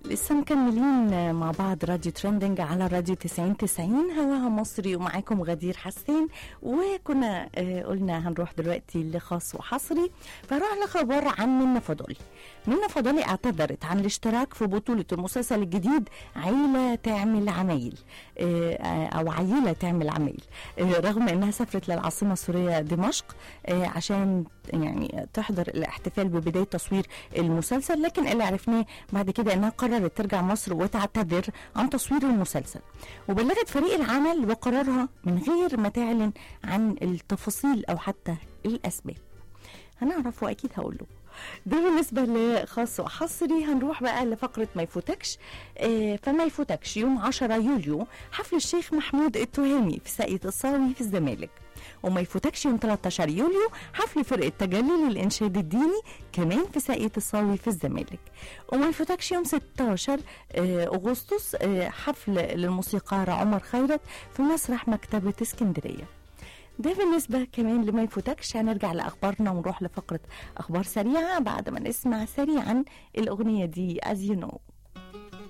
لسه مكملين مع بعض راديو ترندنج على راديو 90 90 هواها مصري ومعاكم غدير حسين وكنا آه، قلنا هنروح دلوقتي لخاص وحصري فروح لخبر عن منى فضولي منى فضولي اعتذرت عن الاشتراك في بطولة المسلسل الجديد عيلة تعمل عمايل آه، آه، او عيلة تعمل عمايل آه، رغم انها سافرت للعاصمة السورية دمشق آه، عشان يعني تحضر الاحتفال ببداية تصوير المسلسل لكن اللي عرفناه بعد كده انها قررت ترجع مصر وتعتذر عن تصوير المسلسل وبلغت فريق العمل بقرارها من غير ما تعلن عن التفاصيل او حتى الاسباب هنعرف واكيد هقول له ده بالنسبه لخاص وحصري هنروح بقى لفقره ما يفوتكش آه فما يفوتكش يوم 10 يوليو حفل الشيخ محمود التهامي في ساقية الصاوي في الزمالك وما يفوتكش يوم 13 يوليو حفل فرقة تجلي للإنشاد الديني كمان في ساقية الصاوي في الزمالك وما يفوتكش يوم 16 آه، أغسطس آه، حفل للموسيقار عمر خيرت في مسرح مكتبة اسكندرية ده بالنسبة كمان لما يفوتكش هنرجع لأخبارنا ونروح لفقرة أخبار سريعة بعد ما نسمع سريعا الأغنية دي As You Know